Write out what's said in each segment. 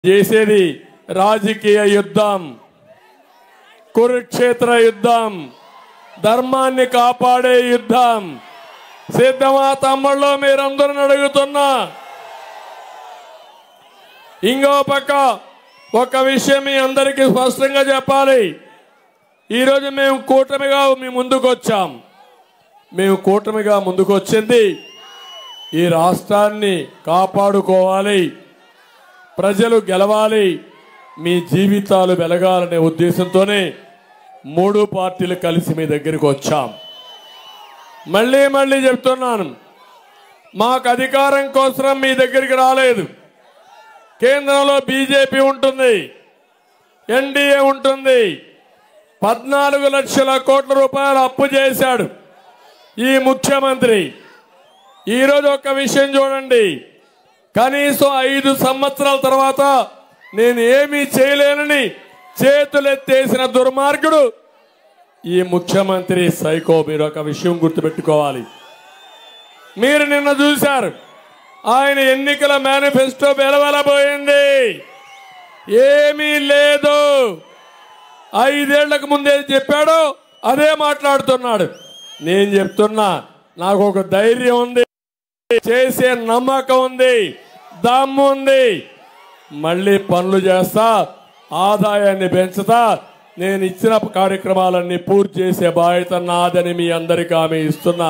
చేసేది రాజకీయ యుద్ధం కురుక్షేత్ర యుద్ధం ధర్మాన్ని కాపాడే యుద్ధం సిద్ధమా తమ్ముళ్ళు మీరందరూ అడుగుతున్నా ఇంకో పక్క ఒక విషయం మీ అందరికీ స్పష్టంగా చెప్పాలి ఈరోజు మేము కూటమిగా మీ ముందుకు వచ్చాం మేము కూటమిగా ముందుకు వచ్చింది ఈ రాష్ట్రాన్ని కాపాడుకోవాలి ప్రజలు గెలవాలి మీ జీవితాలు వెలగాలనే ఉద్దేశంతోనే మూడు పార్టీలు కలిసి మీ దగ్గరికి వచ్చాం మళ్ళీ మళ్ళీ చెప్తున్నాను మాకు అధికారం కోసం మీ దగ్గరికి రాలేదు కేంద్రంలో బీజేపీ ఉంటుంది ఎన్డీఏ ఉంటుంది పద్నాలుగు లక్షల కోట్ల రూపాయలు అప్పు చేశాడు ఈ ముఖ్యమంత్రి ఈరోజు ఒక విషయం చూడండి కనీసం ఐదు సంవత్సరాల తర్వాత నేను ఏమీ చేయలేనని చేతులెత్తేసిన దుర్మార్గుడు ఈ ముఖ్యమంత్రి సైకో మీరు ఒక విషయం గుర్తుపెట్టుకోవాలి మీరు నిన్న చూశారు ఆయన ఎన్నికల మేనిఫెస్టో వెలవెలబోయింది ఏమీ లేదు ఐదేళ్లకు ముందే చెప్పాడో అదే మాట్లాడుతున్నాడు నేను చెప్తున్నా నాకు ఒక ధైర్యం ఉంది చేసే నమ్మకం ఉంది దమ్ము ఉంది మళ్ళీ పనులు చేస్తా ఆదాయాన్ని పెంచుతా నేను ఇచ్చిన కార్యక్రమాలన్నీ పూర్తి చేసే బాధ్యత నాదని మీ అందరికీ ఆమె ఇస్తున్నా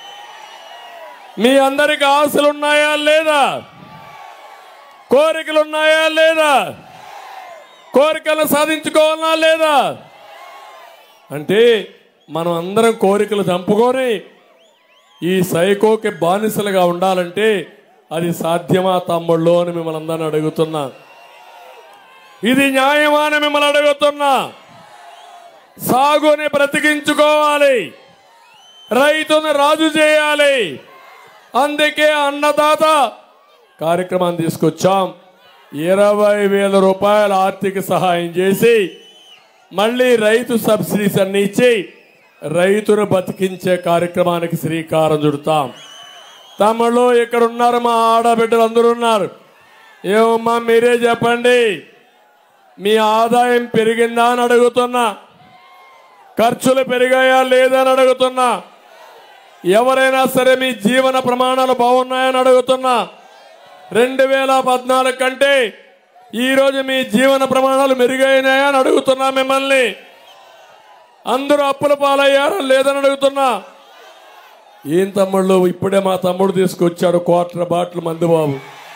మీ అందరికి ఆశలు ఉన్నాయా లేదా కోరికలు ఉన్నాయా లేదా కోరికలను సాధించుకోవాలా లేదా అంటే మనం అందరం కోరికలు చంపుకొని ఈ సైకోకి బానిసలుగా ఉండాలంటే అది సాధ్యమా తమ్ముళ్ళు అని మిమ్మల్ని అందరిని అడుగుతున్నా ఇది న్యాయమా అని మిమ్మల్ని అడుగుతున్నా సాగుని బ్రతికించుకోవాలి రైతుని రాజు చేయాలి అందుకే అన్నదాత కార్యక్రమాన్ని తీసుకొచ్చాం ఇరవై వేల రూపాయల ఆర్థిక సహాయం చేసి మళ్ళీ రైతు సబ్సిడీస్ అన్ని ఇచ్చి రైతును బతికించే కార్యక్రమానికి శ్రీకారం చుడతాం తమలో ఇక్కడ ఉన్నారు మా ఆడబిడ్డలు అందరూ ఉన్నారు ఏమమ్మా మీరే చెప్పండి మీ ఆదాయం పెరిగిందా అని అడుగుతున్నా ఖర్చులు పెరిగాయా లేదా అని అడుగుతున్నా ఎవరైనా సరే మీ జీవన ప్రమాణాలు బాగున్నాయని అడుగుతున్నా రెండు వేల పద్నాలుగు కంటే ఈరోజు మీ జీవన ప్రమాణాలు మెరుగైనాయా అని అడుగుతున్నా మిమ్మల్ని అందరూ అప్పుల పాలయ్యారా లేదని అడుగుతున్నా ఏం తమ్ముళ్ళు ఇప్పుడే మా తమ్ముడు తీసుకొచ్చాడు క్వార్టర్ బాటిల్ మందు బాబు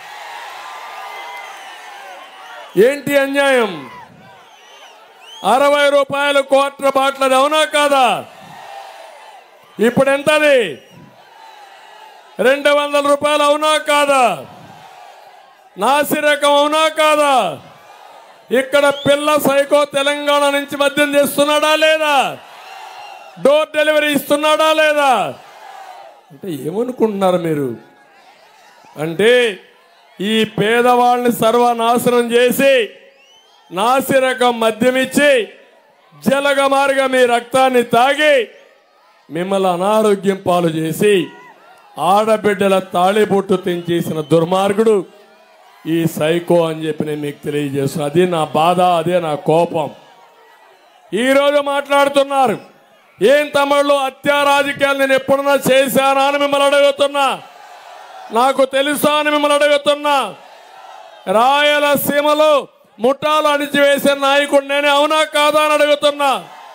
ఏంటి అన్యాయం అరవై రూపాయలు క్వార్టర్ బాటిల్ అది అవునా కాదా ఇప్పుడు ఎంతది రెండు వందల రూపాయలు అవునా కాదా నాసిరకం అవునా కాదా ఇక్కడ పిల్ల సైకో తెలంగాణ నుంచి మద్యం చేస్తున్నాడా లేదా డోర్ డెలివరీ ఇస్తున్నాడా లేదా అంటే ఏమనుకుంటున్నారు మీరు అంటే ఈ పేదవాళ్ళని సర్వనాశనం చేసి నాసిరకం మద్యం ఇచ్చి జలగమారుగా మీ రక్తాన్ని తాగి మిమ్మల్ని అనారోగ్యం పాలు చేసి ఆడబిడ్డల తాళిబొట్టు తెంచేసిన దుర్మార్గుడు ఈ సైకో అని చెప్పి నేను మీకు తెలియజేస్తున్నా అది నా బాధ అదే నా కోపం ఈరోజు మాట్లాడుతున్నారు ఏం తమిళలో హత్యా రాజకీయాలు నేను ఎప్పుడన్నా చేశానా అని మిమ్మల్ని అడుగుతున్నా నాకు తెలుసా అని మిమ్మల్ని అడుగుతున్నా రాయలసీమలో ముఠాలు అణిచివేసే నాయకుడు నేనే అవునా కాదా అని అడుగుతున్నా